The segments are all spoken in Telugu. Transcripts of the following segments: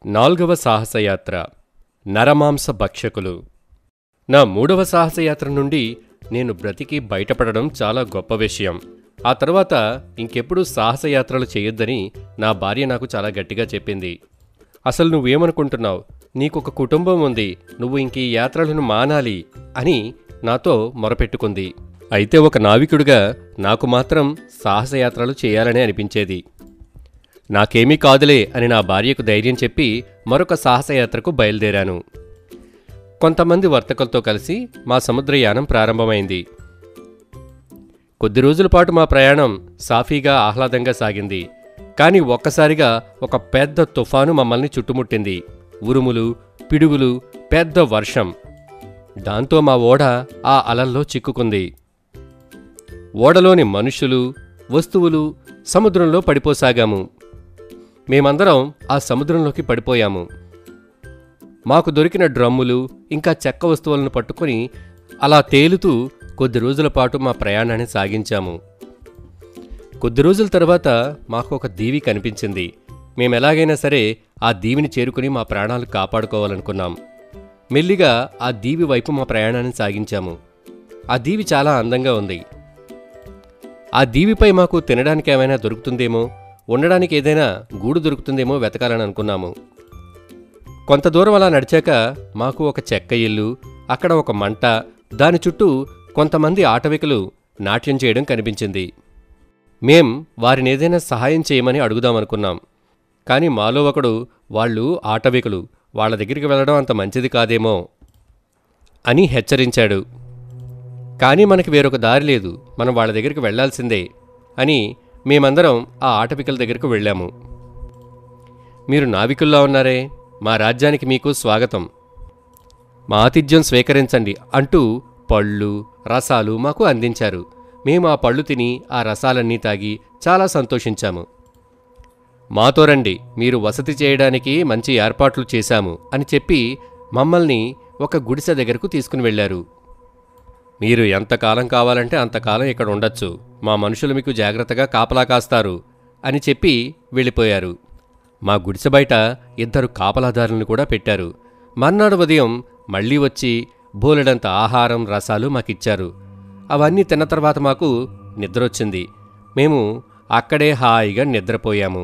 నాల్గవ సాహసయాత్ర నరమాంస భక్షకులు నా మూడవ సాహసయాత్ర నుండి నేను బ్రతికి బయటపడడం చాలా గొప్ప విషయం ఆ తర్వాత ఇంకెప్పుడు సాహసయాత్రలు చేయొద్దని నా భార్య నాకు చాలా గట్టిగా చెప్పింది అసలు నువ్వేమనుకుంటున్నావు నీకొక కుటుంబం ఉంది నువ్వు ఇంక ఈ యాత్రలను మానాలి అని నాతో మొరపెట్టుకుంది అయితే ఒక నావికుడిగా నాకు మాత్రం సాహసయాత్రలు చేయాలని అనిపించేది నాకేమీ కాదులే అని నా భార్యకు ధైర్యం చెప్పి మరొక సాహసయాత్రకు బయలుదేరాను కొంతమంది వర్తకులతో కలిసి మా సముద్రయానం ప్రారంభమైంది కొద్ది రోజుల పాటు మా ప్రయాణం సాఫీగా ఆహ్లాదంగా సాగింది కానీ ఒక్కసారిగా ఒక పెద్ద తుఫాను మమ్మల్ని చుట్టుముట్టింది ఉరుములు పిడుగులు పెద్ద వర్షం దాంతో మా ఓడ ఆ అలల్లో చిక్కుకుంది ఓడలోని మనుషులు వస్తువులు సముద్రంలో పడిపోసాగాము మేమందరం ఆ సముద్రంలోకి పడిపోయాము మాకు దొరికిన డ్రమ్ములు ఇంకా చెక్క వస్తువులను పట్టుకొని అలా తేలుతూ కొద్ది రోజుల పాటు మా ప్రయాణాన్ని సాగించాము కొద్ది రోజుల తర్వాత మాకు ఒక దీవి కనిపించింది మేము ఎలాగైనా సరే ఆ దీవిని చేరుకుని మా ప్రాణాలు కాపాడుకోవాలనుకున్నాం మెల్లిగా ఆ దీవి వైపు మా ప్రయాణాన్ని సాగించాము ఆ దీవి చాలా అందంగా ఉంది ఆ దీవిపై మాకు తినడానికి ఏమైనా దొరుకుతుందేమో ఉండడానికి ఏదైనా గూడు దొరుకుతుందేమో వెతకాలని అనుకున్నాము కొంత దూరం అలా నడిచాక మాకు ఒక చెక్క ఇల్లు అక్కడ ఒక మంట దాని చుట్టూ కొంతమంది ఆటవికులు నాట్యం చేయడం కనిపించింది మేం వారిని ఏదైనా సహాయం చేయమని అడుగుదామనుకున్నాం కానీ మాలో ఒకడు వాళ్ళు ఆటవికులు వాళ్ళ దగ్గరికి వెళ్ళడం అంత మంచిది కాదేమో అని హెచ్చరించాడు కానీ మనకి వేరొక దారి లేదు మనం వాళ్ళ దగ్గరికి వెళ్ళాల్సిందే అని మేమందరం ఆ ఆటవికుల దగ్గరకు వెళ్ళాము మీరు నావికుల్లా ఉన్నారే మా రాజ్యానికి మీకు స్వాగతం మా ఆతిథ్యం స్వీకరించండి అంటూ పళ్ళు రసాలు మాకు అందించారు మేము ఆ పళ్ళు తిని ఆ రసాలన్నీ తాగి చాలా సంతోషించాము మాతో రండి మీరు వసతి చేయడానికి మంచి ఏర్పాట్లు చేశాము అని చెప్పి మమ్మల్ని ఒక గుడిసె దగ్గరకు తీసుకుని వెళ్ళారు మీరు ఎంతకాలం కావాలంటే అంతకాలం ఇక్కడ ఉండొచ్చు మా మనుషులు మీకు జాగ్రత్తగా కాపలా కాస్తారు అని చెప్పి వెళ్ళిపోయారు మా గుడిసె బయట ఇద్దరు కాపలాదారులను కూడా పెట్టారు మర్నాడు ఉదయం మళ్ళీ వచ్చి బోలెడంత ఆహారం రసాలు మాకిచ్చారు అవన్నీ తిన్న తర్వాత మాకు నిద్రొచ్చింది మేము అక్కడే హాయిగా నిద్రపోయాము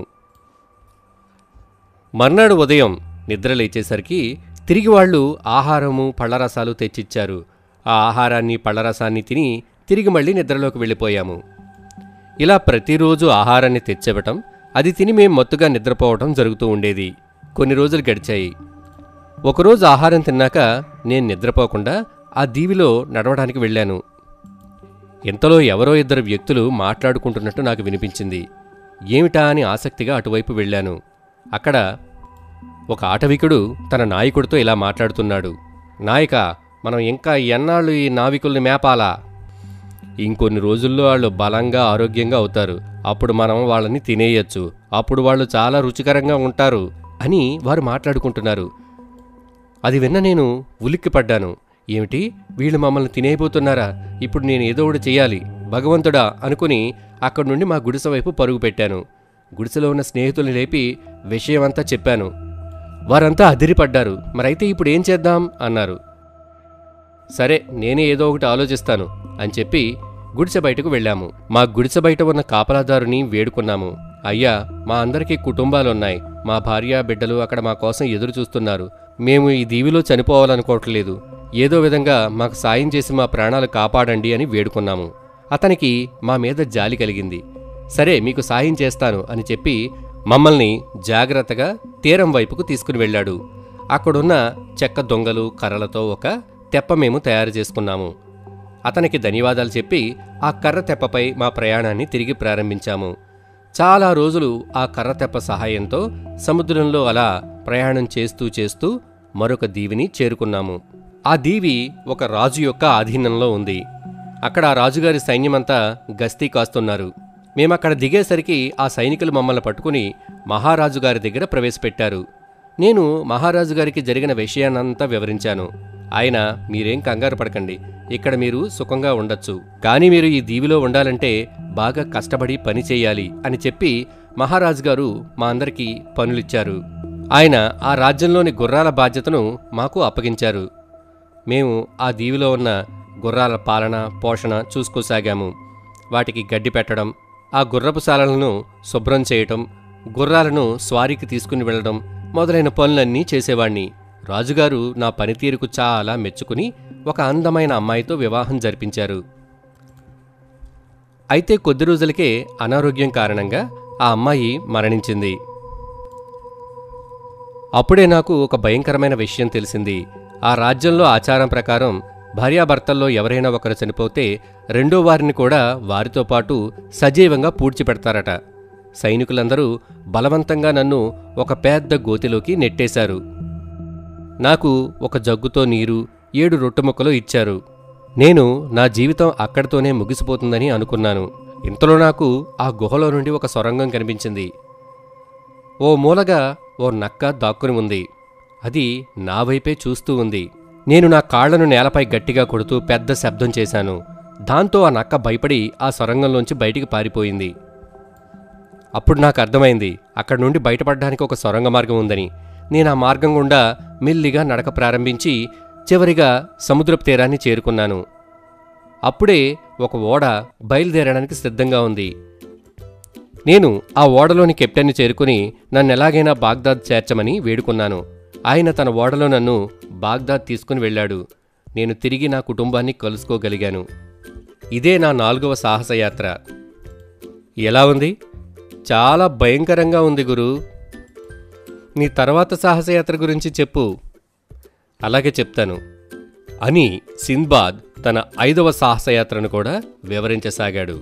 మర్నాడు ఉదయం నిద్ర లేచేసరికి తిరిగి వాళ్ళు ఆహారము పళ్ళరసాలు తెచ్చిచ్చారు ఆ ఆహారాన్ని పళ్ళరసాన్ని తిని తిరిగి మళ్ళీ నిద్రలోకి వెళ్ళిపోయాము ఇలా ప్రతిరోజు ఆహారాన్ని తెచ్చివ్వటం అది తిని మేం మత్తుగా నిద్రపోవటం జరుగుతూ ఉండేది కొన్ని రోజులు గడిచాయి ఒకరోజు ఆహారం తిన్నాక నేను నిద్రపోకుండా ఆ దీవిలో నడవడానికి వెళ్ళాను ఇంతలో ఎవరో ఇద్దరు వ్యక్తులు మాట్లాడుకుంటున్నట్టు నాకు వినిపించింది ఏమిటా అని ఆసక్తిగా అటువైపు వెళ్ళాను అక్కడ ఒక ఆటవికుడు తన నాయకుడితో ఇలా మాట్లాడుతున్నాడు నాయక మనం ఇంకా ఎన్నాళ్ళు ఈ నావికుల్ని మేపాలా ఇంకొన్ని రోజుల్లో వాళ్ళు బలంగా ఆరోగ్యంగా అవుతారు అప్పుడు మనం వాళ్ళని తినేయచ్చు అప్పుడు వాళ్ళు చాలా రుచికరంగా ఉంటారు అని వారు మాట్లాడుకుంటున్నారు అది విన్న నేను ఉలిక్కిపడ్డాను ఏమిటి వీళ్ళు మమ్మల్ని తినేయబోతున్నారా ఇప్పుడు నేను ఏదో ఒకటి చెయ్యాలి భగవంతుడా అనుకుని అక్కడి నుండి మా గుడిసె వైపు పరుగు పెట్టాను గుడిసెలో ఉన్న స్నేహితుల్ని లేపి విషయమంతా చెప్పాను వారంతా అదిరిపడ్డారు మరైతే ఇప్పుడు ఏం చేద్దాం అన్నారు సరే నేనే ఏదో ఒకటి ఆలోచిస్తాను అని చెప్పి గుడిసె బయటకు వెళ్ళాము మా గుడిసె బయట ఉన్న కాపలాదారుని వేడుకున్నాము అయ్యా మా అందరికీ కుటుంబాలున్నాయి మా భార్య బిడ్డలు అక్కడ మా కోసం ఎదురు చూస్తున్నారు మేము ఈ దీవిలో చనిపోవాలనుకోవట్లేదు ఏదో విధంగా మాకు సాయం చేసి మా ప్రాణాలు కాపాడండి అని వేడుకున్నాము అతనికి మా మీద జాలి కలిగింది సరే మీకు సాయం చేస్తాను అని చెప్పి మమ్మల్ని జాగ్రత్తగా తీరం వైపుకు తీసుకుని వెళ్ళాడు అక్కడున్న చెక్క దొంగలు కర్రలతో ఒక తెప్ప మేము తయారు చేసుకున్నాము అతనికి ధన్యవాదాలు చెప్పి ఆ కర్ర తెప్పపై మా ప్రయాణాన్ని తిరిగి ప్రారంభించాము చాలా రోజులు ఆ కర్ర తెప్ప సహాయంతో సముద్రంలో అలా ప్రయాణం చేస్తూ చేస్తూ మరొక దీవిని చేరుకున్నాము ఆ దీవి ఒక రాజు యొక్క ఆధీనంలో ఉంది అక్కడ ఆ రాజుగారి సైన్యమంతా గస్తీ కాస్తున్నారు మేమక్కడ దిగేసరికి ఆ సైనికులు మమ్మల్ని పట్టుకుని మహారాజు గారి దగ్గర ప్రవేశపెట్టారు నేను మహారాజు గారికి జరిగిన విషయాన్నంతా వివరించాను ఆయన మీరేం కంగారు పడకండి ఇక్కడ మీరు సుఖంగా ఉండొచ్చు కానీ మీరు ఈ దీవిలో ఉండాలంటే బాగా కష్టపడి పని చేయాలి అని చెప్పి మహారాజు గారు మా అందరికీ పనులిచ్చారు ఆయన ఆ రాజ్యంలోని గుర్రాల బాధ్యతను మాకు అప్పగించారు మేము ఆ దీవిలో ఉన్న గుర్రాల పాలన పోషణ చూసుకోసాగాము వాటికి గడ్డి పెట్టడం ఆ గుర్రపు శాలలను శుభ్రం చేయటం గుర్రాలను స్వారీకి తీసుకుని వెళ్ళడం మొదలైన పనులన్నీ చేసేవాణ్ణి రాజుగారు నా పనితీరుకు చాలా మెచ్చుకుని ఒక అందమైన అమ్మాయితో వివాహం జరిపించారు అయితే కొద్ది రోజులకే అనారోగ్యం కారణంగా ఆ అమ్మాయి మరణించింది అప్పుడే నాకు ఒక భయంకరమైన విషయం తెలిసింది ఆ రాజ్యంలో ఆచారం ప్రకారం భార్యాభర్తల్లో ఎవరైనా ఒకరు చనిపోతే రెండో వారిని కూడా వారితో పాటు సజీవంగా పూడ్చిపెడతారట సైనికులందరూ బలవంతంగా నన్ను ఒక పెద్ద గోతిలోకి నెట్టేశారు నాకు ఒక జగ్గుతో నీరు ఏడు రొట్టెముక్కలు ఇచ్చారు నేను నా జీవితం అక్కడితోనే ముగిసిపోతుందని అనుకున్నాను ఇంతలో నాకు ఆ గుహలో నుండి ఒక సొరంగం కనిపించింది ఓ మూలగా ఓ నక్క దాక్కుని ఉంది అది నా వైపే చూస్తూ ఉంది నేను నా కాళ్లను నేలపై గట్టిగా కొడుతూ పెద్ద శబ్దం చేశాను దాంతో ఆ నక్క భయపడి ఆ సొరంగంలోంచి బయటికి పారిపోయింది అప్పుడు నాకు అర్థమైంది అక్కడి నుండి బయటపడడానికి ఒక సొరంగ మార్గం ఉందని నేను ఆ మార్గం గుండా మెల్లిగా నడక ప్రారంభించి చివరిగా సముద్రపు తీరాన్ని చేరుకున్నాను అప్పుడే ఒక ఓడ బయలుదేరడానికి సిద్ధంగా ఉంది నేను ఆ ఓడలోని కెప్టెన్ని చేరుకుని నన్ను ఎలాగైనా బాగ్దాద్ చేర్చమని వేడుకున్నాను ఆయన తన ఓడలో నన్ను బాగ్దాద్ తీసుకుని వెళ్ళాడు నేను తిరిగి నా కుటుంబాన్ని కలుసుకోగలిగాను ఇదే నా నాలుగవ సాహసయాత్ర ఎలా ఉంది చాలా భయంకరంగా ఉంది గురు నీ తర్వాత సాహసయాత్ర గురించి చెప్పు అలాగే చెప్తాను అని సింద్బాద్ తన ఐదవ సాహసయాత్రను కూడా వివరించసాగాడు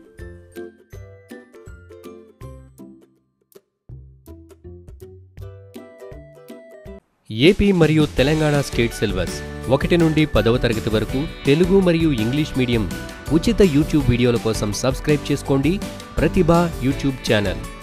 ఏపీ మరియు తెలంగాణ స్టేట్ సిలబస్ ఒకటి నుండి పదవ తరగతి వరకు తెలుగు మరియు ఇంగ్లీష్ మీడియం ఉచిత యూట్యూబ్ వీడియోల కోసం సబ్స్క్రైబ్ చేసుకోండి ప్రతిభ యూట్యూబ్ ఛానల్